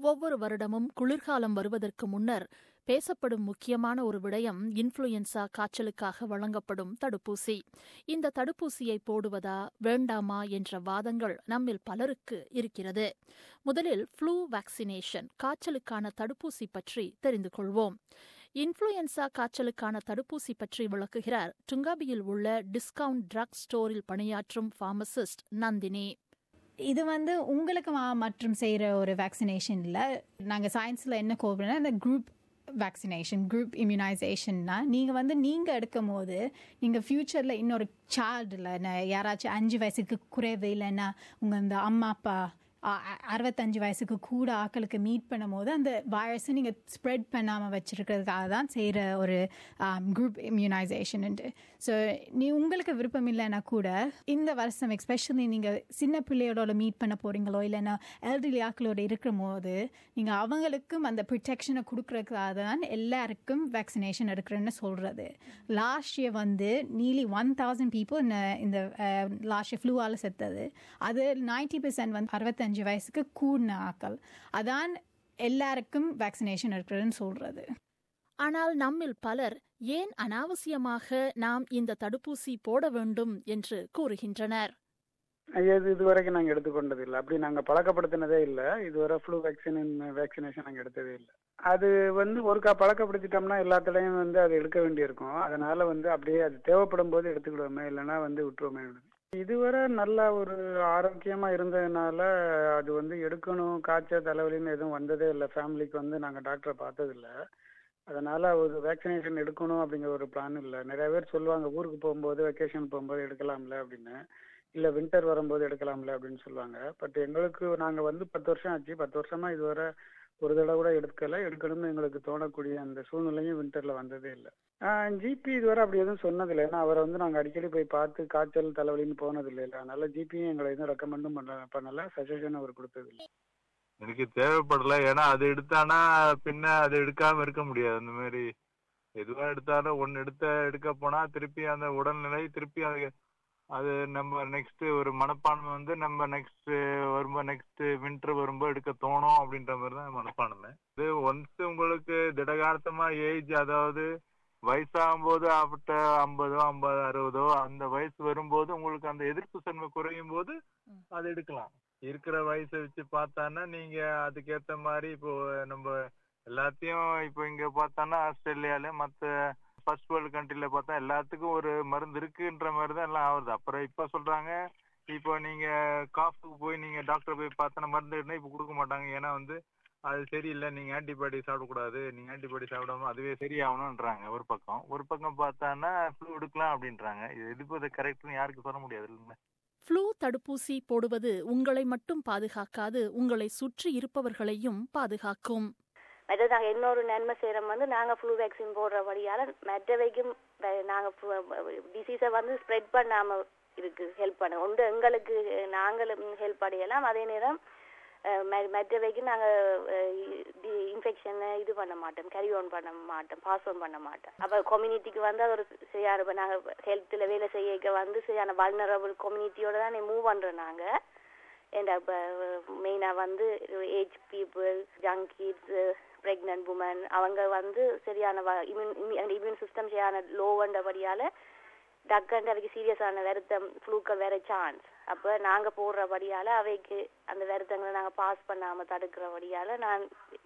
ஒவ்வொரு வருடமும் குளிர்காலம் வருவதற்கு முன்னர் பேசப்படும் முக்கியமான ஒரு விடயம் இன்ஃப்ளூயன்சா காய்ச்சலுக்காக வழங்கப்படும் தடுப்பூசி இந்த தடுப்பூசியை போடுவதா வேண்டாமா என்ற வாதங்கள் நம்மில் பலருக்கு இருக்கிறது முதலில் ஃப்ளூ வேக்சினேஷன் காய்ச்சலுக்கான தடுப்பூசி பற்றி தெரிந்து கொள்வோம் இன்ஃப்ளூயன்சா காய்ச்சலுக்கான தடுப்பூசி பற்றி விளக்குகிறார் டுங்காபியில் உள்ள டிஸ்கவுண்ட் ட்ரக் ஸ்டோரில் பணியாற்றும் பார்மசிஸ்ட் நந்தினி இது வந்து உங்களுக்கு மா- மற்றும் செய்கிற ஒரு வேக்சினேஷன் இல்லை நாங்கள் சயின்ஸில் என்ன கோபுறோம்னா இந்த குரூப் வேக்சினேஷன் குரூப் இம்யூனைசேஷன்னா நீங்கள் வந்து நீங்கள் எடுக்கும் போது நீங்கள் ஃப்யூச்சரில் இன்னொரு child இல்லைன்னா யாராச்சும் அஞ்சு வயசுக்கு குறைவு இல்லைன்னா உங்கள் இந்த அம்மா அப்பா அ- அ- அறுபத்தஞ்சு வயசுக்கு கூட ஆட்களுக்கு மீட் பண்ணும்போது அந்த வைரஸை நீங்கள் ஸ்ப்ரெட் பண்ணாமல் வச்சிருக்கிறதுக்காக தான் செய்கிற ஒரு குரூப் இம்யூனைசேஷன்ட்டு ஸோ நீ உங்களுக்கு விருப்பம் இல்லைன்னா கூட இந்த வருஷம் எஸ்பெஷலி நீங்கள் சின்ன பிள்ளையோட மீட் பண்ண போகிறீங்களோ இல்லைன்னா எல்டர்லி ஆக்களோட இருக்கிற போது நீங்கள் அவங்களுக்கும் அந்த ப்ரொடெக்ஷனை கொடுக்குறதுக்காக தான் எல்லாருக்கும் வேக்சினேஷன் எடுக்கிறேன்னு சொல்கிறது லாஸ்ட் இயர் வந்து நீலி ஒன் தௌசண்ட் பீப்புள் இந்த லாஸ்ட் இயர் ஃப்ளூவால் செத்தது அது நைன்டி பெர்சன்ட் வந்து அறுபத்தஞ்சு வயசுக்கு கூடின ஆக்கள் அதான் எல்லாருக்கும் வேக்சினேஷன் எடுக்கிறதுன்னு சொல்கிறது ஆனால் நம்மில் பலர் ஏன் அனாவசியமாக நாம் இந்த தடுப்பூசி போட வேண்டும் என்று கூறுகின்றனர் இது இதுவரைக்கும் நாங்கள் எடுத்துக்கொண்டது இல்லை அப்படி நாங்கள் பழக்கப்படுத்தினதே இல்லை இதுவரை ஃப்ளூ வேக்சின் வேக்சினேஷன் நாங்கள் எடுத்ததே இல்லை அது வந்து ஒருக்கா பழக்கப்படுத்திட்டோம்னா எல்லாத்துலேயும் வந்து அது எடுக்க வேண்டியிருக்கும் அதனால வந்து அப்படியே அது தேவைப்படும் போது எடுத்துக்கிடுவோமே இல்லைன்னா வந்து விட்டுருவோமே இதுவரை நல்ல ஒரு ஆரோக்கியமா இருந்ததுனால அது வந்து எடுக்கணும் காய்ச்சல் தலைவலின்னு எதுவும் வந்ததே இல்லை ஃபேமிலிக்கு வந்து நாங்கள் டாக்டரை பார்த்ததில்ல அதனால ஒரு வேக்சினேஷன் எடுக்கணும் அப்படிங்கிற ஒரு பிளான் இல்லை நிறைய பேர் சொல்லுவாங்க ஊருக்கு போகும்போது வெக்கேஷன் போகும்போது எடுக்கலாம்ல அப்படின்னு இல்ல வின்டர் வரும்போது எடுக்கலாம்ல அப்படின்னு சொல்லுவாங்க பட் எங்களுக்கு நாங்க வந்து பத்து வருஷம் ஆச்சு பத்து வருஷமா இதுவரை ஒரு தடவை கூட எடுக்கல எடுக்கணும்னு எங்களுக்கு தோணக்கூடிய அந்த சூழ்நிலையும் வின்டர்ல வந்ததே இல்லை ஜிபி இதுவரை அப்படி எதுவும் சொன்னதில்லை ஏன்னா அவரை வந்து நாங்க அடிக்கடி போய் பார்த்து காய்ச்சல் தலைவலின்னு போனதில்லை இல்லை அதனால ஜிபியும் எங்களை எதுவும் ரெக்கமெண்டும் பண்ண பண்ணல சஜஷன் அவர் கொடுத்தது இல்லை எனக்கு தேவைப்படல ஏன்னா அது எடுத்தானா பின்ன அது எடுக்காம இருக்க முடியாது அந்த மாதிரி எதுவா எடுத்தாலும் ஒன்னு எடுத்த எடுக்க போனா திருப்பி அந்த உடல்நிலை திருப்பி அது அது நம்ம நெக்ஸ்ட் ஒரு மனப்பான்மை வந்து நம்ம நெக்ஸ்ட் வரும்போது நெக்ஸ்ட் வின்டர் வரும்போது எடுக்க தோணும் அப்படின்ற மாதிரி தான் மனப்பான்மை இது ஒன்ஸ் உங்களுக்கு திடகார்த்தமா ஏஜ் அதாவது வயசாகும் போது ஆஃப்டர் ஐம்பதோ ஐம்பது அறுபதோ அந்த வயசு வரும்போது உங்களுக்கு அந்த எதிர்ப்பு தன்மை குறையும் போது அது எடுக்கலாம் இருக்கிற வயசை வச்சு பார்த்தான்னா நீங்க அதுக்கேத்த மாதிரி இப்போ நம்ம எல்லாத்தையும் இப்போ இங்க பார்த்தான்னா ஆஸ்திரேலியால மத்த ஃபர்ஸ்ட் வேர்ல்டு கண்ட்ரில பார்த்தா எல்லாத்துக்கும் ஒரு மருந்து இருக்குன்ற மாதிரி தான் எல்லாம் ஆகுது அப்புறம் இப்ப சொல்றாங்க இப்போ நீங்க காஃபுக்கு போய் நீங்க டாக்டர் போய் பார்த்தா மருந்து எடுனா இப்போ கொடுக்க மாட்டாங்க ஏன்னா வந்து அது சரியில்லை நீங்க ஆன்டிபயோட்டிக் சாப்பிடக்கூடாது நீங்க ஆன்டிபயோட்டிக் சாப்பிடாம அதுவே சரியாகணும்ன்றாங்க ஒரு பக்கம் ஒரு பக்கம் பார்த்தான்னா ஃப்ளூ எடுக்கலாம் அப்படின்றாங்க இது எது கரெக்ட்னு யாருக்கு சொல்ல முடியாது இல்லைங்களா ஃப்ளூ தடுப்பூசி போடுவது உங்களை மட்டும் பாதுகாக்காது உங்களை சுற்றி இருப்பவர்களையும் பாதுகாக்கும் மற்றது நாங்கள் இன்னொரு நன்மை செய்கிறோம் வந்து நாங்கள் ஃப்ளூ வேக்சின் போடுறபடியால் மற்றவைக்கும் வே- நாங்க டிசீஸை வந்து ஸ்ப்ரெட் பண்ணாமல் இருக்கு ஹெல்ப் பண்ண ஒன்று எங்களுக்கு நாங்களும் ஹெல்ப் அடையலாம் அதே நேரம் அஹ், ம- மற்றவைக்கு நாங்கள் இன்ஃபெக்ஷனை இது பண்ண மாட்டோம் கேரி ஆன் பண்ண மாட்டோம் பாஸ் ஆன் பண்ண மாட்டோம் அப்போ கம்யூனிட்டிக்கு வந்து அது ஒரு சரியான இப்போ நாங்கள் ஹெல்த்தில் வேலை செய்ய வந்து சரியான வல்னரபிள் கம்யூனிட்டியோட தான் மூவ் பண்ணுறோம் நாங்கள் ஏண்டா இப்போ மெயினாக வந்து ஏஜ் பீப்புள் ஜங் கிட்ஸ் ப்ரெக்னென்ட் உமன் அவங்க வந்து சரியான இம்யூன் இம்யூன் சிஸ்டம் சரியான லோவண்டபடியால் டக்குன்னு அவைக்கு சீரியஸான வருத்தம் ஃப்ளூக்கள் வேற சான்ஸ் அப்போ நாங்கள் போடுறபடியால் அவைக்கு அந்த வருத்தங்களை நாங்கள் பாஸ் பண்ணாமல் தடுக்கிறபடியால் நான்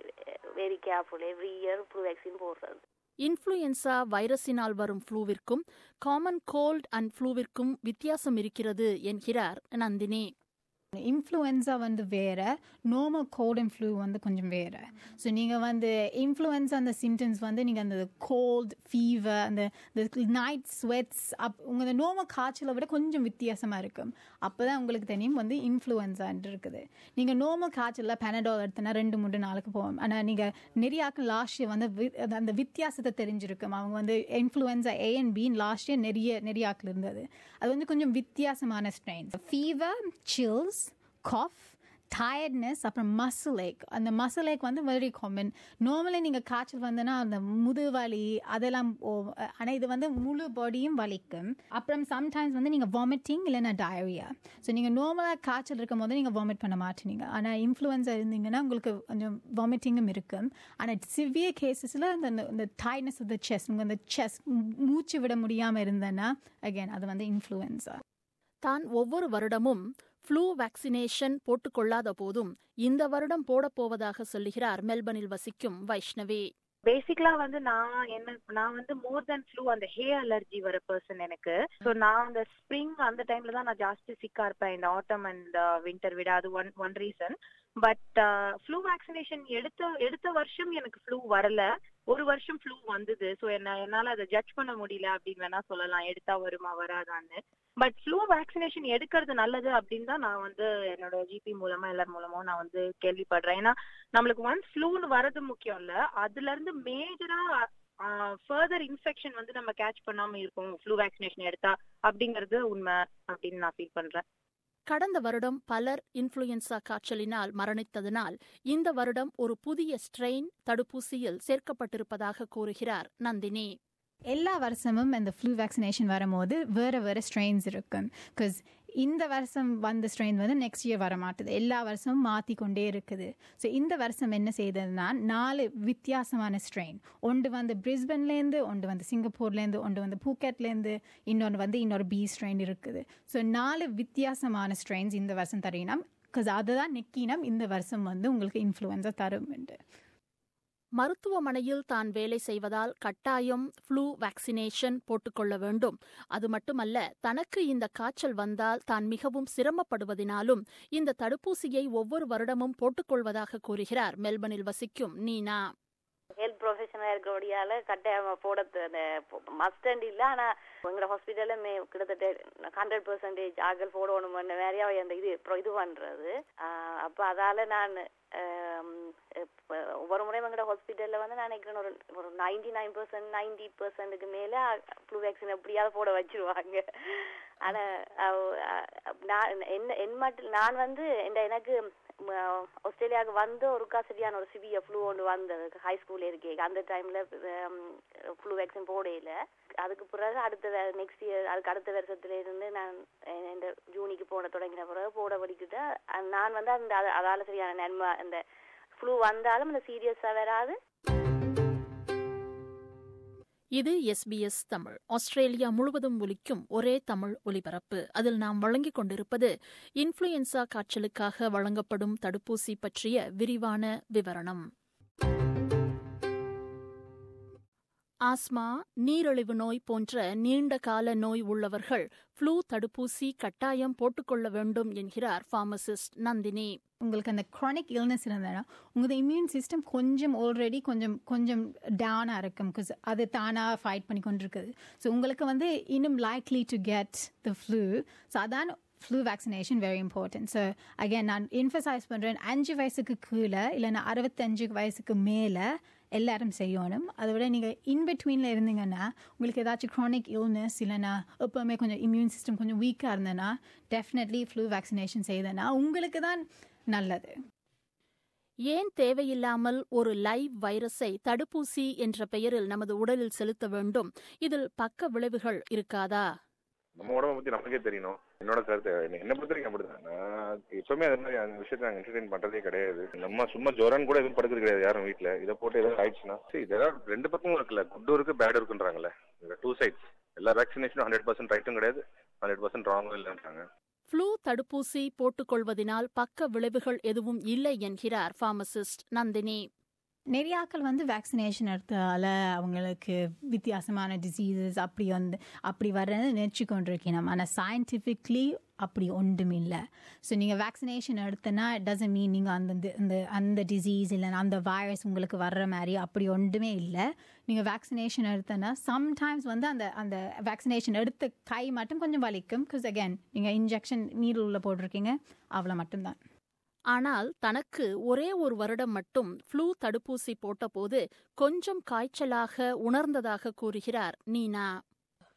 very careful every year flu vaccine போடுறது இன்ஃப்ளூயன்சா வைரஸினால் வரும் ஃப்ளூவிற்கும் காமன் கோல்ட் அண்ட் ஃப்ளூவிற்கும் வித்தியாசம் இருக்கிறது என்கிறார் நந்தினி இன்ஃப்ளூயன்ஸா வந்து வேற நார்மல் கோல்ட் அண்ட் ஃப்ளூ வந்து கொஞ்சம் வேற ஸோ நீங்கள் வந்து இன்ஃப்ளூயன்ஸா அந்த சிம்டம்ஸ் வந்து நீங்கள் அந்த கோல்ட் ஃபீவர் அந்த நைட் ஸ்வெட்ஸ் அப் உங்கள் அந்த நார்மல் காய்ச்சலை விட கொஞ்சம் வித்தியாசமாக இருக்கும் அப்போ தான் உங்களுக்கு தெரியும் வந்து இன்ஃப்ளூயன்ஸான்ட்டு இருக்குது நீங்கள் நார்மல் காய்ச்சலில் பெனடால் எடுத்தனா ரெண்டு மூணு நாளுக்கு போவோம் ஆனால் நீங்கள் நிறைய ஆக்கள் லாஸ்ட் இயர் வந்து வி- அந்த- அந்த வித்தியாசத்தை தெரிஞ்சிருக்கும் அவங்க வந்து இன்ஃப்ளூயன்ஸா ஏ அண்ட் பின்னு லாஸ்ட் இயர் நிறைய நிறைய ஆக்கள் இருந்தது அது வந்து கொஞ்சம் வித்தியாசமான strains fever chills cough tiredness அப்புறம் மசில் ஏக் அந்த மசில் ஏக் வந்து வெரி காமன் நார்மலி நீங்கள் காய்ச்சல் வந்தனா அந்த முது வலி அதெல்லாம் ஆனால் இது வந்து முழு பாடியும் வலிக்கும் அப்புறம் சம்டைம்ஸ் வந்து நீங்கள் வாமிட்டிங் இல்லைன்னா டயரியா ஸோ நீங்கள் நார்மலாக காய்ச்சல் இருக்கும் போது நீங்கள் வாமிட் பண்ண மாட்டீங்க ஆனால் இன்ஃப்ளூயன்ஸா இருந்தீங்கன்னா உங்களுக்கு கொஞ்சம் வாமிட்டிங்கும் இருக்கும் ஆனால் சிவியர் கேசஸில் அந்த இந்த டயர்ட்னஸ் ஆஃப் த செஸ்ட் உங்கள் அந்த செஸ்ட் மூச்சு விட முடியாமல் இருந்தேன்னா அகைன் அது வந்து இன்ஃப்ளூயன்ஸா தான் ஒவ்வொரு வருடமும் ஃப்ளூ வேக்சினேஷன் போட்டுக்கொள்ளாத போதும் இந்த வருடம் போடப்போவதாக சொல்லுகிறார் மெல்பர்னில் வசிக்கும் வைஷ்ணவி பேசிக்கலா வந்து நான் என்ன நான் வந்து மோர் தென் ஃப்ளூ அந்த ஹே அலர்ஜி வர பர்சன் எனக்கு ஸோ நான் அந்த ஸ்ப்ரிங் அந்த டைம்ல தான் நான் ஜாஸ்தி சிக்கா இருப்பேன் இந்த ஆட்டம் அண்ட் வின்டர் விட அது one one reason but flu vaccination எடுத்த எடுத்த வருஷம் எனக்கு ஃப்ளூ வரல ஒரு வருஷம் ஃப்ளூ வந்தது ஸோ என்ன என்னால அதை ஜட்ஜ் பண்ண முடியல அப்படின்னு வேணா சொல்லலாம் எடுத்தா வருமா வராதான்னு பட் ஃப்ளூ வேக்சினேஷன் எடுக்கிறது நல்லது அப்படின்னு தான் நான் வந்து என்னோட ஜிபி மூலமா எல்லார் மூலமா நான் வந்து கேள்விப்படுறேன் ஏன்னா நம்மளுக்கு ஒன்ஸ் ஃப்ளூன்னு வரது முக்கியம் இல்ல அதுல இருந்து மேஜரா ஃபர்தர் இன்ஃபெக்ஷன் வந்து நம்ம கேட்ச் பண்ணாம இருப்போம் ஃப்ளூ வேக்சினேஷன் எடுத்தா அப்படிங்கறது உண்மை அப்படின்னு நான் ஃபீல் பண்றேன் கடந்த வருடம் பலர் இன்ஃப்ளூயன்சா காய்ச்சலினால் மரணித்ததனால் இந்த வருடம் ஒரு புதிய ஸ்ட்ரெயின் தடுப்பூசியில் சேர்க்கப்பட்டிருப்பதாக கூறுகிறார் நந்தினி எல்லா வருஷமும் இந்த ஃப்ளூ வேக்சினேஷன் வரும்போது வேறு வேறு ஸ்ட்ரெயின்ஸ் இருக்கும் பிகாஸ் இந்த வருஷம் வந்த ஸ்ட்ரெயின் வந்து நெக்ஸ்ட் இயர் வர மாட்டுது எல்லா வருஷமும் மாற்றி கொண்டே இருக்குது ஸோ இந்த வருஷம் என்ன செய்ததுன்னா நாலு வித்தியாசமான ஸ்ட்ரெயின் ஒன்று வந்து பிரிஸ்பன்லேருந்து ஒன்று வந்து சிங்கப்பூர்லேருந்து ஒன்று வந்து பூக்கெட்லேருந்து இன்னொன்று வந்து இன்னொரு பி ஸ்ட்ரெயின் இருக்குது ஸோ நாலு வித்தியாசமான ஸ்ட்ரெயின்ஸ் இந்த வருஷம் தரீனம் பிகாஸ் அதுதான் நெக்கினம் இந்த வருஷம் வந்து உங்களுக்கு இன்ஃப்ளூயன்ஸா தரும்ண்டு மருத்துவமனையில் தான் வேலை செய்வதால் கட்டாயம் ஃப்ளூ வேக்சினேஷன் போட்டுக்கொள்ள வேண்டும் அது மட்டுமல்ல தனக்கு இந்த காய்ச்சல் வந்தால் தான் மிகவும் சிரமப்படுவதினாலும் இந்த தடுப்பூசியை ஒவ்வொரு வருடமும் போட்டுக்கொள்வதாக கூறுகிறார் மெல்பர்னில் வசிக்கும் நீனா ஹெல்த் ப்ரொஃபஷனலா இருக்கிறபடியால கட்டாயம் போடத்து அந்த மஸ்டண்ட் இல்ல ஆனா எங்க ஹாஸ்பிட்டல்ல மே கிட்டத்தட்ட ஹண்ட்ரட் பெர்சன்டேஜ் ஆக்கள் போடணும்னு நிறைய அந்த இது இது பண்றது அப்ப அதால நான் ஒவ்வொரு முறையும் எங்கட ஹாஸ்பிட்டல்ல வந்து நான் நினைக்கிறேன் ஒரு ஒரு நைன்டி நைன் பெர்சன்ட் நைன்டி பெர்சன்ட்டுக்கு மேல ஃப்ளூ வேக்சின் எப்படியாவது போட வச்சிருவாங்க ஆனா நான் என்ன என் மட்டும் நான் வந்து எனக்கு ஆஸ்திரேலியாவுக்கு வந்து ஒருக்கா சரியான ஒரு சிவிய ஃப்ளூ ஒன்று வந்தது ஹை ஸ்கூல்ல இருக்கே அந்த டைம்ல ஃப்ளூ வேக்சின் போடையில அதுக்கு பிறகு அடுத்த நெக்ஸ்ட் இயர் அதுக்கு அடுத்த வருஷத்துல இருந்து நான் இந்த ஜூனிக்கு போட தொடங்கின பிறகு போட படிக்கிட்ட நான் வந்து அந்த அதால சரியான நன்மை அந்த ஃப்ளூ வந்தாலும் அந்த சீரியஸா வராது இது எஸ்பிஎஸ் தமிழ் ஆஸ்திரேலியா முழுவதும் ஒலிக்கும் ஒரே தமிழ் ஒலிபரப்பு அதில் நாம் வழங்கிக் கொண்டிருப்பது இன்ஃப்ளூயன்சா காய்ச்சலுக்காக வழங்கப்படும் தடுப்பூசி பற்றிய விரிவான விவரணம் ஆஸ்மா நீரிழிவு நோய் போன்ற நீண்ட கால நோய் உள்ளவர்கள் ஃப்ளூ தடுப்பூசி கட்டாயம் போட்டுக்கொள்ள வேண்டும் என்கிறார் பார்மசிஸ்ட் நந்தினி உங்களுக்கு அந்த க்ரானிக் இல்னஸ் இருந்ததுன்னா உங்களோட இம்யூன் சிஸ்டம் கொஞ்சம் ஆல்ரெடி கொஞ்சம் கொஞ்சம் டவுனாக இருக்கும் பிகாஸ் அது தானாக ஃபைட் பண்ணி கொண்டு இருக்குது ஸோ உங்களுக்கு வந்து இன்னும் likely to get the flu so அதான் flu vaccination very important so again நான் என்ஃபசைஸ் பண்ணுறேன் அஞ்சு வயசுக்கு கீழே இல்லைன்னா அறுபத்தஞ்சு வயசுக்கு மேலே எல்லாரும் செய்யணும் அதை விட நீங்கள் இன்பிட்வீனில் இருந்தீங்கன்னா உங்களுக்கு ஏதாச்சும் க்ரானிக் இல்னஸ் இல்லைன்னா எப்போவுமே கொஞ்சம் இம்யூன் சிஸ்டம் கொஞ்சம் வீக்காக இருந்தேன்னா டெஃபினெட்லி ஃப்ளூ வேக்சினேஷன் செய்தேன்னா உங்களுக்கு தான் நல்லது ஏன் தேவையில்லாமல் ஒரு லைவ் வைரஸை தடுப்பூசி என்ற பெயரில் நமது உடலில் செலுத்த வேண்டும் இதில் பக்க விளைவுகள் இருக்காதா நம்ம உடம்ப பத்தி நமக்கே தெரியணும் என்னோட கருத்து என்ன பொறுத்த வரைக்கும் அப்படிதான் நான் எப்பவுமே அது மாதிரி அந்த விஷயத்த நாங்க என்டர்டைன் பண்றதே கிடையாது நம்ம சும்மா ஜொரன் கூட எதுவும் படுக்கிறது கிடையாது யாரும் வீட்டுல இதை போட்டு ஏதாவது ஆயிடுச்சுன்னா சரி இதெல்லாம் ரெண்டு பக்கமும் இருக்குல்ல குட் இருக்கு பேட் இருக்குன்றாங்கல்ல டூ சைட்ஸ் எல்லா வேக்சினேஷனும் ஹண்ட்ரட் பர்சன்ட் ரைட்டும் கிடையாது ஹண்ட்ரட் பர்சன்ட் ராங்கும் இல்லைன்றாங்க ஃப்ளூ தடுப்பூசி போட்டுக்கொள்வதனால் பக்க விளைவுகள் எதுவும் இல்லை என்கிறார் பார்மசிஸ்ட் நந்தினி நிறையாக்கள் வந்து வேக்சினேஷன் எடுத்ததால அவங்களுக்கு வித்தியாசமான டிசீசஸ் அப்படி வந்து அப்படி வர்றது நினச்சி கொண்டிருக்கணும் ஆனால் சயின்டிஃபிக்லி அப்படி ஒன்றும் இல்லை ஸோ நீங்கள் வேக்சினேஷன் எடுத்தனா இட் டசன் மீன் நீங்கள் அந்த அந்த அந்த டிசீஸ் இல்லைன்னா அந்த வைரஸ் உங்களுக்கு வர்ற மாதிரி அப்படி ஒன்றுமே இல்லை நீங்கள் வேக்சினேஷன் எடுத்தனா சம்டைம்ஸ் வந்து அந்த அந்த வேக்சினேஷன் எடுத்த கை மட்டும் கொஞ்சம் வலிக்கும் பிகாஸ் அகேன் நீங்கள் இன்ஜெக்ஷன் நீர் உள்ள போட்டிருக்கீங்க அவ்வளோ மட்டும்தான் ஆனால் தனக்கு ஒரே ஒரு வருடம் மட்டும் ஃப்ளூ தடுப்பூசி போட்டபோது கொஞ்சம் காய்ச்சலாக உணர்ந்ததாக கூறுகிறார் நீனா ஒரு ஒரு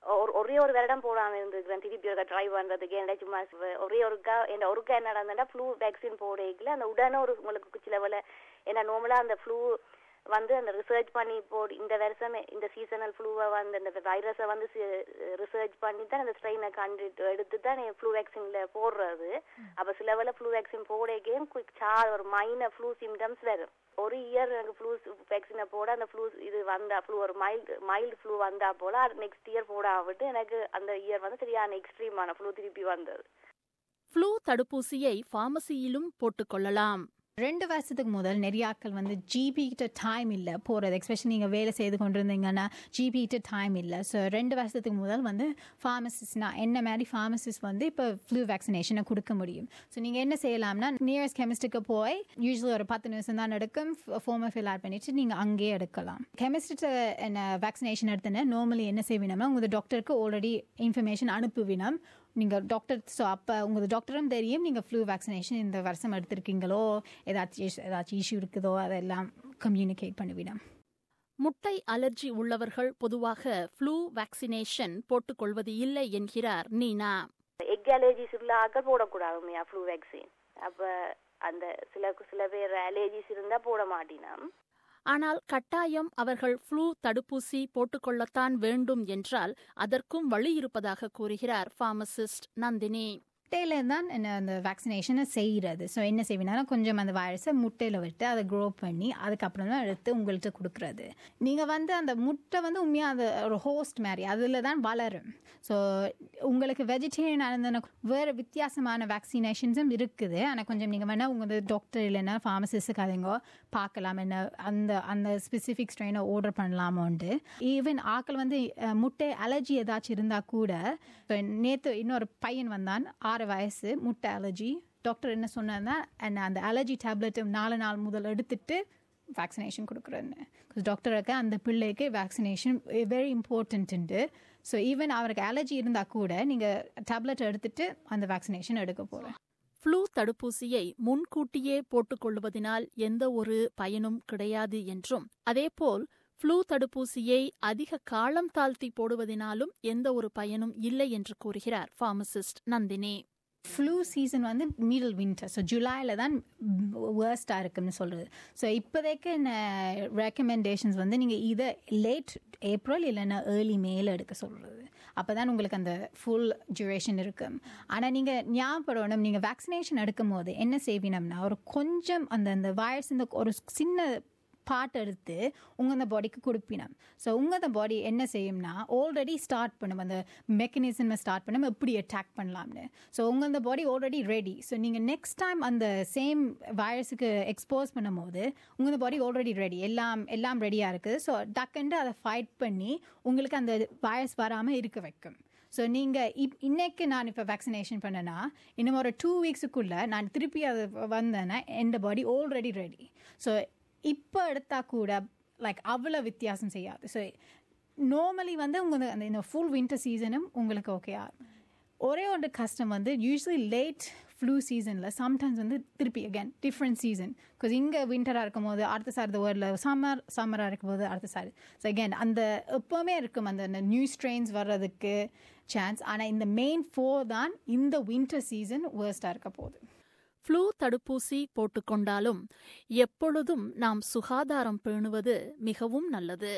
ஒரே ஒரு வருடம் போடாம இருந்திருக்கிறேன் திருப்பி ஒருக்கா ட்ரை பண்றதுக்கு என்ன சும்மா ஒரே ஒருக்கா என்ன ஒருக்கா என்ன நடந்தா ஃப்ளூ வேக்சின் போடையில அந்த உடனே ஒரு உங்களுக்கு சில வேலை ஏன்னா நார்மலா அந்த ஃப்ளூ வந்து அந்த ரிசர்ச் பண்ணி இப்போ இந்த வருஷம் இந்த சீசனல் ஃப்ளூவை வந்து இந்த வைரஸை வந்து ரிசர்ச் பண்ணி தான் அந்த ஸ்ட்ரெயினை கண்டுட்டு எடுத்து தான் ஃப்ளூ வேக்சின்ல போடுறது அப்ப சில வேலை ஃப்ளூ வேக்சின் போடைக்கே சா ஒரு மைனர் ஃப்ளூ சிம்டம்ஸ் வரும் ஒரு இயர் எனக்கு ஃப்ளூ வேக்சினை போட அந்த ஃப்ளூ இது வந்தா ஃப்ளூ ஒரு மைல்டு மைல்டு ஃப்ளூ வந்தா போல நெக்ஸ்ட் இயர் போட விட்டு எனக்கு அந்த இயர் வந்து சரியான எக்ஸ்ட்ரீமான ஃப்ளூ திருப்பி வந்தது ஃப்ளூ தடுப்பூசியை ஃபார்மசியிலும் போட்டுக்கொள்ளலாம் ரெண்டு வருஷத்துக்கு முதல் நிறைய ஆட்கள் வந்து ஜிபி கிட்ட டைம் இல்லை போகிறது எஸ்பெஷலி நீங்கள் வேலை செய்து கொண்டு இருந்தீங்கன்னா ஜிபி கிட்ட டைம் இல்லை ஸோ ரெண்டு வருஷத்துக்கு முதல் வந்து ஃபார்மசிஸ்ட்னா என்ன மாதிரி ஃபார்மசிஸ்ட் வந்து இப்போ ஃப்ளூ வேக்சினேஷனை கொடுக்க முடியும் ஸோ நீங்கள் என்ன செய்யலாம்னா நியரஸ்ட் கெமிஸ்ட்டுக்கு போய் யூஸ்வலி ஒரு பத்து நிமிஷம் தான் எடுக்கும் ஃபார்மை ஃபில் ஆட் பண்ணிட்டு நீங்கள் அங்கேயே எடுக்கலாம் கெமிஸ்ட்ரிட்ட என்ன வேக்சினேஷன் எடுத்தேன்னா நார்மலி என்ன செய்வினோம்னா உங்கள் டாக்டருக்கு ஆல்ரெடி இன்ஃபர்மேஷன் அனுப்புவினோம் நீங்கள் டாக்டர் ஸோ அப்போ உங்களுக்கு டாக்டரும் தெரியும் நீங்கள் ஃப்ளூ வேக்சினேஷன் இந்த வருஷம் எடுத்திருக்கீங்களோ ஏதாச்சும் ஏதாச்சும் இஷ்யூ இருக்குதோ அதெல்லாம் கம்யூனிகேட் பண்ணுவிடும் முட்டை அலர்ஜி உள்ளவர்கள் பொதுவாக ஃப்ளூ வேக்சினேஷன் போட்டுக்கொள்வது இல்லை என்கிறார் நீனா எக் அலர்ஜிஸ் உள்ள ஆக்கள் போடக்கூடாதுமையா ஃப்ளூ வேக்சின் அப்ப அந்த சில சில பேர் அலர்ஜிஸ் இருந்தா போட மாட்டினோம் ஆனால் கட்டாயம் அவர்கள் ஃப்ளூ தடுப்பூசி போட்டுக்கொள்ளத்தான் வேண்டும் என்றால் அதற்கும் வழி இருப்பதாக கூறுகிறார் பார்மசிஸ்ட் நந்தினி முட்டையில தான் என்ன அந்த வேக்சினேஷனை செய்கிறது ஸோ என்ன செய்வினா கொஞ்சம் அந்த வைரஸை முட்டையில் விட்டு அதை க்ரோ பண்ணி அதுக்கப்புறம் தான் எடுத்து உங்கள்கிட்ட கொடுக்குறது நீங்கள் வந்து அந்த முட்டை வந்து உண்மையாக அந்த ஒரு ஹோஸ்ட் மாதிரி அதில் தான் வளரும் ஸோ உங்களுக்கு வெஜிடேரியன் இருந்ததுன்னா வேறு வித்தியாசமான வேக்சினேஷன்ஸும் இருக்குது ஆனால் கொஞ்சம் நீங்கள் வேணால் உங்கள் டாக்டர் இல்லைன்னா ஃபார்மசிஸ்ட்டுக்கு அதுங்கோ பார்க்கலாம் என்ன அந்த அந்த ஸ்பெசிஃபிக் ஸ்ட்ரெயினை ஆர்டர் பண்ணலாமோன்ட்டு ஈவன் ஆக்கள் வந்து முட்டை அலர்ஜி ஏதாச்சும் இருந்தால் கூட நேற்று இன்னொரு பையன் வந்தான் ஆறு வயசு முட்டை அலர்ஜி டாக்டர் என்ன சொன்னார்னா என்ன அந்த அலர்ஜி டேப்லெட் நாலு நாள் முதல் எடுத்துட்டு வேக்சினேஷன் கொடுக்குறேன்னு டாக்டருக்கு அந்த பிள்ளைக்கு vaccination very important so even அவருக்கு அலர்ஜி இருந்தால் கூட நீங்கள் டேப்லெட் எடுத்துட்டு அந்த வேக்சினேஷன் எடுக்க போகிறேன் ஃப்ளூ தடுப்பூசியை முன்கூட்டியே போட்டுக்கொள்வதனால் எந்த ஒரு பயனும் கிடையாது என்றும் அதேபோல் ஃப்ளூ தடுப்பூசியை அதிக காலம் தாழ்த்தி போடுவதனாலும் எந்த ஒரு பயனும் இல்லை என்று கூறுகிறார் பார்மசிஸ்ட் நந்தினி ஃப்ளூ சீசன் வந்து மிடில் வின்டர் ஸோ ஜூலையில் தான் வேர்ஸ்டாக இருக்குன்னு சொல்கிறது ஸோ இப்போதைக்கு என்ன ரெக்கமெண்டேஷன்ஸ் வந்து நீங்கள் இதை லேட் ஏப்ரல் இல்லைன்னா ஏர்லி மேல எடுக்க சொல்கிறது அப்போ தான் உங்களுக்கு அந்த ஃபுல் டியூரேஷன் இருக்கும் ஆனால் நீங்கள் ஞாபகப்படணும் நீங்கள் வேக்சினேஷன் எடுக்கும் போது என்ன செய்வினோம்னா ஒரு கொஞ்சம் அந்த அந்த வைரஸ் இந்த ஒரு சின்ன பார்ட் எடுத்து உங்கள் அந்த பாடிக்கு கொடுப்பினோம் ஸோ உங்கள் அந்த பாடி என்ன செய்யும்னா ஆல்ரெடி ஸ்டார்ட் பண்ணும் அந்த மெக்கானிசமை ஸ்டார்ட் பண்ணும் எப்படி அட்டாக் பண்ணலாம்னு ஸோ உங்கள் அந்த பாடி ஆல்ரெடி ரெடி ஸோ நீங்கள் நெக்ஸ்ட் டைம் அந்த சேம் வைரஸுக்கு எக்ஸ்போஸ் பண்ணும் போது உங்கள் அந்த பாடி ஆல்ரெடி ரெடி எல்லாம் எல்லாம் ரெடியாக இருக்குது ஸோ டக்குன்ட்டு அதை ஃபைட் பண்ணி உங்களுக்கு அந்த வைரஸ் வராமல் இருக்க வைக்கும் ஸோ நீங்கள் இப் இன்னைக்கு நான் இப்போ வேக்சினேஷன் பண்ணேன்னா இன்னும் ஒரு டூ வீக்ஸுக்குள்ளே நான் திருப்பி அது வந்தேன்னா எந்த பாடி ஆல்ரெடி ரெடி ஸோ இப்போ எடுத்தால் கூட லைக் அவ்வளோ வித்தியாசம் செய்யாது ஸோ நார்மலி வந்து உங்கள் அந்த இந்த ஃபுல் வின்டர் சீசனும் உங்களுக்கு ஓகேயா ஒரே ஒரு கஷ்டம் வந்து யூஸ்வலி லேட் ஃப்ளூ சீசனில் சம்டைம்ஸ் வந்து திருப்பி அகேன் டிஃப்ரெண்ட் சீசன் பிகாஸ் இங்கே வின்டராக இருக்கும் போது அடுத்த சார் இந்த வேர்டில் சம்மர் சம்மராக இருக்கும் போது அடுத்த சார் ஸோ அகேன் அந்த எப்போவுமே இருக்கும் அந்த நியூ ஸ்ட்ரெயின்ஸ் வர்றதுக்கு சான்ஸ் ஆனால் இந்த மெயின் ஃபோர் தான் இந்த வின்டர் சீசன் வேர்ஸ்டாக இருக்க போகுது ஃப்ளூ தடுப்பூசி போட்டுக்கொண்டாலும் எப்பொழுதும் நாம் சுகாதாரம் பேணுவது மிகவும் நல்லது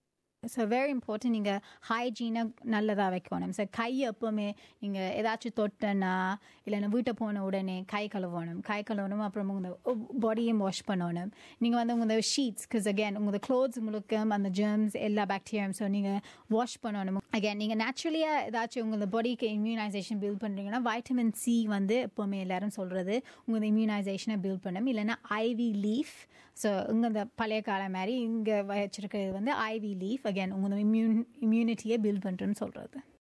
ஸோ வெரி இம்பார்ட்டன்ட் நீங்கள் ஹைஜீனை நல்லதாக வைக்கணும் ஸோ கை எப்போவுமே நீங்கள் ஏதாச்சும் தொட்டனா இல்லைன்னா வீட்டை போன உடனே கை கழுவணும் கை கழுவணும் அப்புறம் உங்கள் பாடியும் வாஷ் பண்ணணும் நீங்கள் வந்து உங்கள் ஷீட்ஸ் பிகாஸ் அகேன் உங்கள் க்ளோத்ஸ் முழுக்க அந்த ஜெர்ம்ஸ் எல்லா பாக்டீரியம் ஸோ நீங்கள் வாஷ் பண்ணணும் அகேன் நீங்கள் நேச்சுரலியாக ஏதாச்சும் உங்கள் பாடிக்கு இம்யூனைசேஷன் பில்ட் பண்ணுறீங்கன்னா வைட்டமின் சி வந்து எப்போவுமே எல்லாரும் சொல்கிறது உங்கள் இம்யூனைசேஷனை பில்ட் பண்ணணும் இல்லைன்னா ஐவி லீஃப் ஸோ இங்கே இந்த பழைய காலம் மாதிரி இங்கே வச்சிருக்கிறது வந்து ஐவி லீஃப் அகேன் உங்கள் இம்யூன் இம்யூனிட்டியை பில்ட் பண்ணுறேன்னு சொல்கிறது